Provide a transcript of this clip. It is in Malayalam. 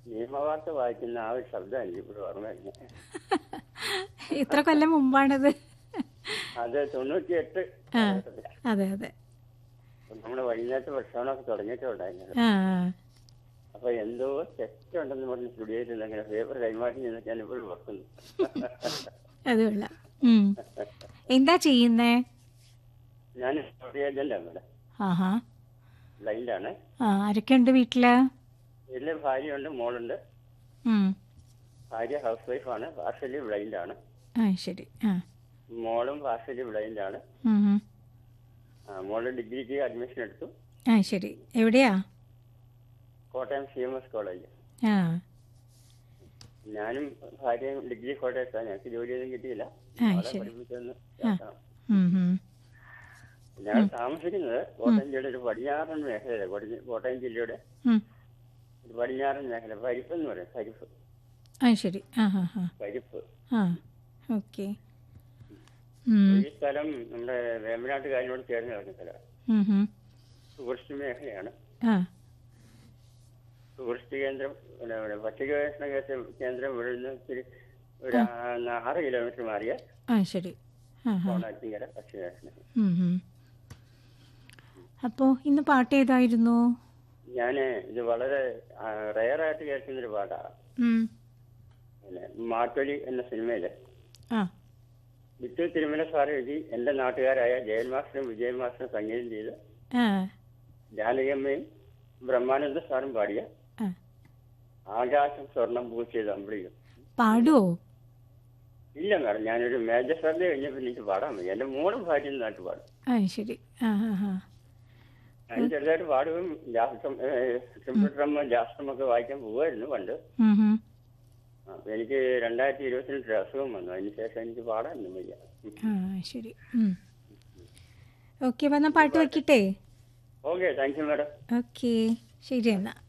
നിയമവാർത്ത വായിക്കുന്ന ആ ഒരു ശബ്ദം എനിക്ക് ഇപ്പോൾ ഓർമ്മ വരുന്നത് എത്ര കൊല്ലം മുമ്പാണത് അത് തൊണ്ണൂറ്റിയെട്ട് ആ. കാലഘട്ടത്തിലാ. അതെ അതെ നമ്മുടെ വൈകുന്നേരത്തെ ഭക്ഷണമൊക്കെ തുടങ്ങിയിട്ടേ ഉണ്ടായിരുന്നത് ആ അപ്പൊ എന്തോ തെറ്റുണ്ടെന്ന് പറഞ്ഞ് സ്റ്റുഡിയോയിൽ അങ്ങനെ പേപ്പർ കൈമാറി നിന്നൊക്കെ ഞാൻ ഇപ്പോഴും ഓർക്കുന്നു അത് കൊള്ളാം ഉം. എന്താ ചെയ്യുന്നേ ഞാൻ ഏജന്റാണ് ഇവിടെ ആഹാ ബ്ലൈൻഡാണ് ആ ആരൊക്കെയുണ്ട് വീട്ടില് വീട്ടിലെ ഭാര്യയുണ്ട് മോളുണ്ട് ഉം. ഭാര്യ ഹൗസ് വൈഫാണ് പാർഷ്യലി ബ്ലൈൻഡാണ് ആ ശരി ആ മോളും പാർഷ്യലി ബ്ലൈൻഡാണ് ഉം, ഉം. ആ, മോള് ഡിഗ്രിക്ക് അഡ്മിഷൻ എടുത്തു ആ ശരി എവിടെയാ Kottayam C M S college ആ ഞാനും ഭാര്യയും ഡിഗ്രി കോട്ടയത്താണ് ഞങ്ങൾക്ക് ജോലിയൊന്നും കിട്ടിയില്ല ആ, അവിടെ ശരി. പഠിപ്പിച്ചൊന്ന് ചേർക്കണം. ഉം, ഉം. ഞങ്ങൾ താമസിക്കുന്നത് കോട്ടയം ജില്ലയുടെ ഒരു പടിഞ്ഞാറൻ മേഖലയിലാണ് കൊടി- കോട്ടയം ജില്ലയുടെ ഉം. ഒരു പടിഞ്ഞാറൻ മേഖല പരിപ്പ് എന്ന് പറയും പരിപ്പ് ആ ശരി ആ ഹാ ഹാ പരിപ്പ് ആ ഓക്കെ ഉം, ഈ സ്ഥലം നമ്മുടെ വേമ്പനാട്ടുകാരിനോട് ചേർന്ന് കിടക്കുന്ന സ്ഥലമാണ് ഉം, ഉം. ടൂറിസ്റ്റ് മേഖലയാണ് ആ ടൂറിസ്റ്റ് കേന്ദ്രം പിന്നെ ഇവിടെ പട്ടിക ഗവേഷണ കേന്ദ്രം- കേന്ദ്രം ഇവിടെ നിന്ന് ഇത്തിരി ഒരു ആ- ആറ് കിലോമീറ്റർ മാറിയ ആ ശരി ആ ഹാ കോണാറ്റിങ്കര പക്ഷി ഗവേഷണ ഉം, ഉം. അപ്പോ ഇന്ന് പാട്ട് ഏതായിരുന്നു ഞാൻ ഇത് വളരെ റയറായിട്ട് കേൾക്കുന്നൊരു പാട്ടാണ് ഉം. പിന്നെ മാറ്റൊലി എന്ന സിനിമയില് ആ വിറ്റു തിരുമല സാർ എഴുതി എന്റെ നാട്ടുകാരായ ജയൻ മാസ്റ്ററും വിജയൻ മാസ്റ്ററും സംഗീതം ചെയ്ത് ആ ജാനകിയമ്മയും ബ്രഹ്മാനന്ദ സാറും പാടിയ ആ ആകാശം സ്വർണം പൂച്ചത് അമ്പിളിയും പാടുവോ ഇല്ല മാഡം ഞാനൊരു മേജർ സാറിന് കഴിഞ്ഞപ്പോൾ എനിക്ക് പാടാൻ വയ്യ എന്റെ മോളും ഭാര്യയും നാട്ടു പാടും ആ ശരി ആ ആ ആ ഞാൻ ചെറുതായിട്ട് പാടുകയും ജാസ്ത്രം സിമ്പിൾ ഡ്രം ജാസ്ത്രം ഒക്കെ വായിക്കാൻ പോകുമായിരുന്നു പണ്ട് ഉം, ഉം. അപ്പൊ എനിക്ക് രണ്ടായിരത്തി ഇരുപത്തിരണ്ടിൽ അസുഖം വന്നു അതിന് ശേഷം എനിക്ക് പാടാനൊന്നും വയ്യ ആ ശരി ഓക്കെ വന്നാൽ പാട്ട് വെക്കട്ടെ okay thank you madam okay ശരി എന്നാ